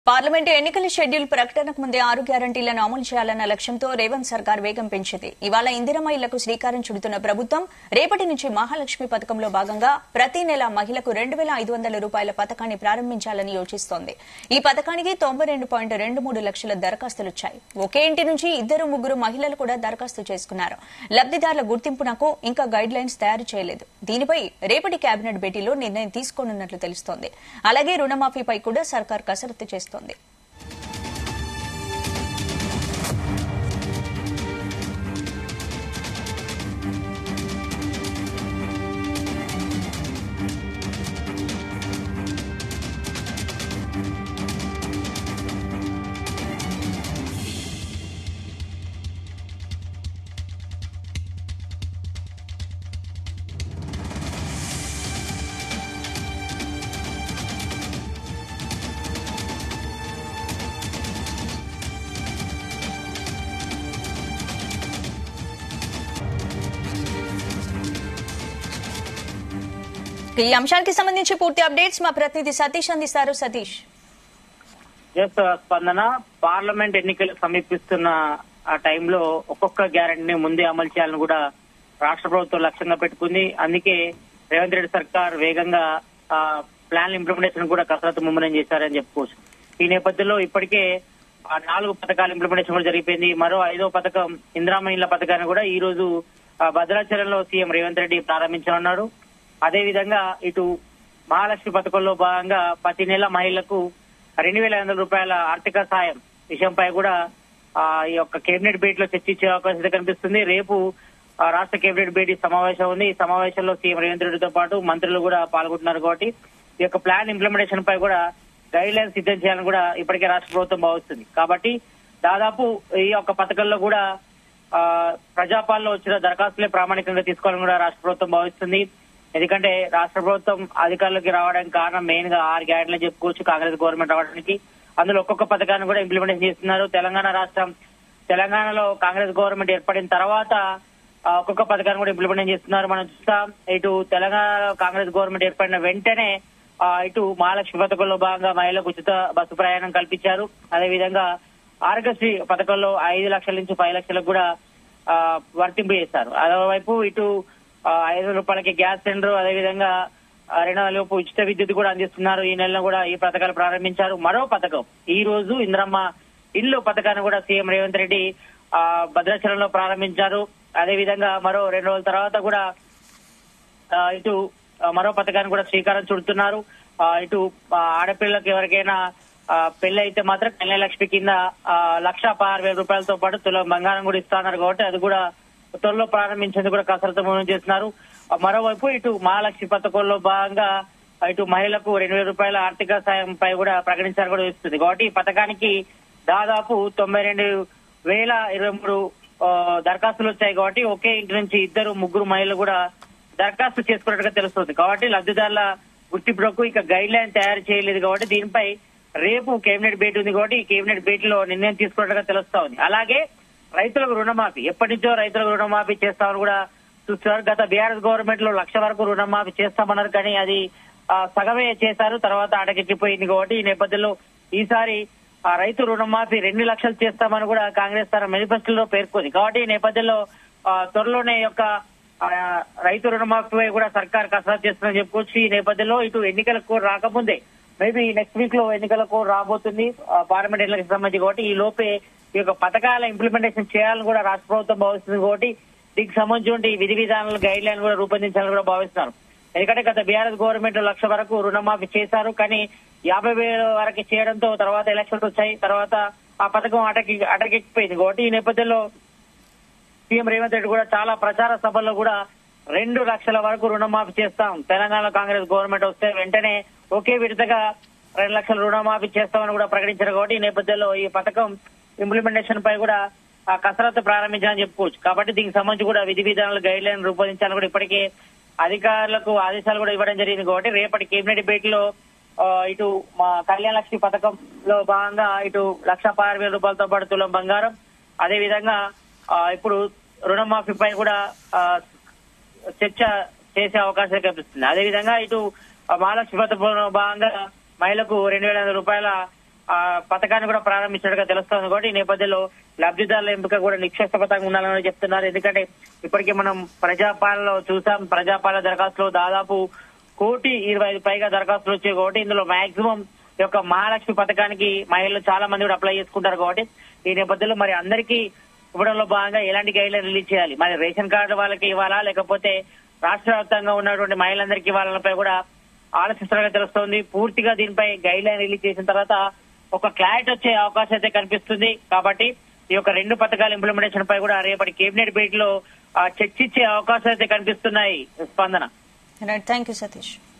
parliament ఎన్నికల schedule ప్రకటనకు ముందే ఆరు గ్యారంటీలను అమలు చేయాలన్న లక్ష్యంతో రేవంత్ సర్కార్ వేగం పెంచింది ఇవాళ ఇందిరమ్మ ఇళ్లకు శ్రీకారం చుడుతున్న ప్రభుత్వం రేపటి నుంచి మహాలక్ష్మి పథకంలో భాగంగా ప్రతి నెల మహిళకు రెండు వేల ఐదు వందల రూపాయల పథకాన్ని ప్రారంభించాలని యోచిస్తోంది ఈ పథకానికి తొంభై రెండు పాయింట్ రెండు మూడు లక్షల దరఖాస్తులొచ్చాయి ఒకే ఇంటి నుంచి ఇద్దరు ముగ్గురు మహిళలు కూడా దరఖాస్తు చేసుకున్నారు లబ్దిదారుల గుర్తింపునకు ఇంకా గైడ్ లైన్స్ తయారు చేయలేదు దీనిపై రేపటి కేబినెట్ భేటీలో నిర్ణయం తీసుకోనున్నట్లు తెలుస్తోంది అలాగే రుణమాఫీపై కూడా సర్కార్ కసరత్తు చేస్తోంది ఈ అంశానికి సంబంధించి పూర్తి అప్డేట్స్ మా ప్రతినిధి సతీష్ అందిస్తారు సతీష్ ఎస్ స్పందన పార్లమెంట్ ఎన్నికలు సమీపిస్తున్న ఆ టైంలో ఒక్కొక్క గ్యారంటీని ముందే అమలు చేయాలని కూడా రాష్ట్ర ప్రభుత్వం లక్ష్యంగా పెట్టుకుంది అందుకే రేవంత్ రెడ్డి సర్కార్ వేగంగా ఆ, ప్లాన్ ఇంప్లిమెంటేషన్ కూడా కసరత్తు ముమ్మరం చేశారని చెప్పుకోవచ్చు ఈ నేపథ్యంలో ఇప్పటికే ఆ నాలుగు పథకాల ఇంప్లిమెంటేషన్ కూడా జరిగిపోయింది మరో ఐదో పథకం ఇందిరామ ఇళ్ల పథకాన్ని కూడా ఈ రోజు ఆ, భద్రాచలంలో సీఎం రేవంత్ రెడ్డి ప్రారంభించనున్నారు అదే విధంగా ఇటు మహాలక్ష్మి పథకంలో భాగంగా ప్రతి నెల మహిళలకు రెండు వేల ఐదు వందల రూపాయల ఆర్థిక సాయం విషయంపై కూడా ఆ, ఈ యొక్క కేబినెట్ భేటీ లో చర్చించే అవకాశం అయితే కనిపిస్తుంది రేపు ఆ, రాష్ట్ర కేబినెట్ భేటీ సమావేశం ఉంది ఈ సమావేశంలో సీఎం రేవంత్ రెడ్డితో పాటు మంత్రులు కూడా పాల్గొంటున్నారు కాబట్టి ఈ యొక్క ప్లాన్ ఇంప్లిమెంటేషన్ పై కూడా గైడ్ లైన్స్ సిద్ధం చేయాలని కూడా ఇప్పటికే రాష్ట్ర ప్రభుత్వం భావిస్తుంది కాబట్టి దాదాపు ఈ యొక్క పథకంలో కూడా ఆ, ప్రజాపాలనలో వచ్చిన దరఖాస్తులే ప్రామాణికంగా తీసుకోవాలని కూడా రాష్ట్ర ప్రభుత్వం భావిస్తుంది ఎందుకంటే రాష్ట్ర ప్రభుత్వం అధికారులకి రావడానికి కారణం మెయిన్ గా ఆరు గ్యారెంట్లు చెప్పుకోవచ్చు కాంగ్రెస్ గవర్నమెంట్ రావడానికి అందులో ఒక్కొక్క పథకాన్ని కూడా ఇంప్లిమెంటేషన్ చేస్తున్నారు తెలంగాణ రాష్ట్రం తెలంగాణలో కాంగ్రెస్ గవర్నమెంట్ ఏర్పడిన తర్వాత ఆ, ఒక్కొక్క పథకాన్ని కూడా ఇంప్లిమెంట్ చేస్తున్నారు మనం చూస్తాం ఇటు తెలంగాణ కాంగ్రెస్ గవర్నమెంట్ ఏర్పడిన వెంటనే ఆ, ఇటు మహాలక్ష్మి పథకంలో భాగంగా మహిళలకు ఉచిత బస్సు ప్రయాణం కల్పించారు అదేవిధంగా ఆరోగ్యశ్రీ పథకంలో ఐదు లక్షల నుంచి పది లక్షలకు కూడా ఆ, వర్తింపు చేశారు అదేవైపు ఇటు ఆ, ఐదు వందల రూపాయలకి గ్యాస్ సిలిండర్ అదేవిధంగా ఆ, రెండు వందల లోపు ఉచిత విద్యుత్ కూడా అందిస్తున్నారు ఈ నెలలో కూడా ఈ పథకాలు ప్రారంభించారు మరో పథకం ఈ రోజు ఇంద్రమ్మ ఇల్లు పథకాన్ని కూడా సీఎం రేవంత్ రెడ్డి ఆ, భద్రాచలంలో ప్రారంభించారు అదేవిధంగా మరో రెండు రోజుల తర్వాత కూడా ఆ, ఇటు ఆ, మరో పథకాన్ని కూడా శ్రీకారం చుడుతున్నారు ఆ, ఇటు ఆ, ఆడపిల్లలకు ఎవరికైనా ఆ, పెళ్లి అయితే మాత్రం కళ్యాణ లక్ష్మి కింద ఆ, లక్ష పదహారు వేల రూపాయలతో పాటు తులం బంగారం కూడా ఇస్తున్నారు కాబట్టి అది కూడా త్వరలో ప్రారంభించేందుకు కూడా కసరత్తు మొదలు చేస్తున్నారు ఆ, మరోవైపు ఇటు మహాలక్ష్మి పథకంలో భాగంగా ఇటు మహిళలకు రెండు వేల రూపాయల ఆర్థిక సాయంపై కూడా ప్రకటించారు కూడా వస్తుంది కాబట్టి ఈ పథకానికి దాదాపు తొంభై రెండు వేల ఇరవై మూడు ఆ, దరఖాస్తులు వచ్చాయి కాబట్టి ఒకే ఇంటి నుంచి ఇద్దరు ముగ్గురు మహిళలు కూడా దరఖాస్తు చేసుకున్నట్టుగా తెలుస్తుంది కాబట్టి లబ్ధిదారుల గుర్తింపులకు ఇక గైడ్ లైన్ తయారు చేయలేదు కాబట్టి దీనిపై రేపు కేబినెట్ భేటీ ఉంది కాబట్టి ఈ కేబినెట్ భేటీలో నిర్ణయం తీసుకున్నట్టుగా తెలుస్తా ఉంది అలాగే రైతులకు రుణమాఫీ ఎప్పటి నుంచో రైతులకు రుణమాఫీ చేస్తామని కూడా చూస్తున్నారు గత బీఆర్ఎస్ గవర్నమెంట్ లో లక్ష వరకు రుణమాఫీ చేస్తామన్నారు కానీ అది ఆ, సగమే చేశారు తర్వాత అటకెక్కిపోయింది కాబట్టి ఈ నేపథ్యంలో ఈసారి ఆ రైతు రుణమాఫీ రెండు లక్షలు చేస్తామని కూడా కాంగ్రెస్ తన మేనిఫెస్టోలో పేర్కొంది కాబట్టి ఈ నేపథ్యంలో ఆ, త్వరలోనే ఈ యొక్క ఆ, రైతు రుణమాఫీపై కూడా సర్కార్ కసరత్తు చేస్తుందని చెప్పుకోవచ్చు ఈ నేపథ్యంలో ఇటు ఎన్నికలకు రాకముందే మేబీ నెక్స్ట్ వీక్ లో ఎన్నికలకు రాబోతుంది ఆ, పార్లమెంట్ ఎన్నికలకు సంబంధించి కాబట్టి ఈ లోపే ఈ యొక్క పథకాల ఇంప్లిమెంటేషన్ చేయాలని కూడా రాష్ట్ర ప్రభుత్వం భావిస్తుంది కాబట్టి దీనికి సంబంధించి విధి విధానాలు గైడ్ లైన్ కూడా రూపొందించాలని కూడా భావిస్తున్నారు ఎందుకంటే గత బీఆర్ఎస్ గవర్నమెంట్ లక్ష వరకు రుణమాఫీ చేశారు కానీ యాభై వేల వరకు చేయడంతో తర్వాత ఎలక్షన్లు వచ్చాయి తర్వాత ఆ పథకం అటకి అటకెక్కిపోయింది కాబట్టి ఈ నేపథ్యంలో సీఎం రేవంత్ రెడ్డి కూడా చాలా ప్రచార సభల్లో కూడా రెండు లక్షల వరకు రుణమాఫీ చేస్తాం తెలంగాణ కాంగ్రెస్ గవర్నమెంట్ వస్తే వెంటనే ఒకే విడతగా రెండు లక్షల రుణమాఫీ చేస్తామని కూడా ప్రకటించారు కాబట్టి ఈ నేపథ్యంలో ఈ పథకం ఇంప్లిమెంటేషన్ పై కూడా ఆ కసరత్తు ప్రారంభించాలని చెప్పుకోవచ్చు కాబట్టి దీనికి సంబంధించి కూడా విధి విధానాలు గైడ్ లైన్ రూపొందించాలని కూడా ఇప్పటికే అధికారులకు ఆదేశాలు కూడా ఇవ్వడం జరిగింది కాబట్టి రేపటి కేబినెట్ భేటీలో ఆ, ఇటు మా కళ్యాణ లక్ష్మి పథకంలో భాగంగా ఇటు లక్ష పదహారు వేల రూపాయలతో పాటు తులం బంగారం అదే విధంగా ఆ, ఇప్పుడు రుణమాఫీపై కూడా ఆ, చర్చ చేసే అవకాశం కనిపిస్తుంది అదేవిధంగా ఇటు ఆ, మహాలక్ష్మి పథకంలో భాగంగా మహిళకు రెండు వేల ఐదు రూపాయల ఆ పథకాన్ని కూడా ప్రారంభించినట్టుగా తెలుస్తోంది కాబట్టి ఈ నేపథ్యంలో లబ్ధిదారుల ఎంపిక కూడా నిక్షేపతంగా ఉండాలని చెప్తున్నారు ఎందుకంటే ఇప్పటికే మనం ప్రజాపాలనలో చూసాం ప్రజాపాలన దరఖాస్తులో దాదాపు కోటి ఇరవై ఐదు పైగా దరఖాస్తులు వచ్చాయి కాబట్టి ఇందులో మాక్సిమం ఈ యొక్క మహాలక్ష్మి పథకానికి మహిళలు చాలా మంది కూడా అప్లై చేసుకుంటారు కాబట్టి ఈ నేపథ్యంలో మరి అందరికీ ఇవ్వడంలో భాగంగా ఎలాంటి గైడ్ లైన్ రిలీజ్ చేయాలి మరి రేషన్ కార్డు వాళ్ళకి ఇవ్వాలా లేకపోతే రాష్ట్ర వ్యాప్తంగా ఉన్నటువంటి మహిళలందరికీ ఇవ్వాలపై కూడా ఆలోచిస్తున్నట్టుగా తెలుస్తోంది పూర్తిగా దీనిపై గైడ్ లైన్ రిలీజ్ చేసిన తర్వాత ఒక క్లారిటీ వచ్చే అవకాశం అయితే కనిపిస్తుంది కాబట్టి ఈ యొక్క రెండు పథకాల ఇంప్లిమెంటేషన్ పై కూడా రేపటి కేబినెట్ భేటీలో ఆ, చర్చించే అవకాశాలు అయితే కనిపిస్తున్నాయి స్పందన రైట్ థ్యాంక్ యూ సతీష్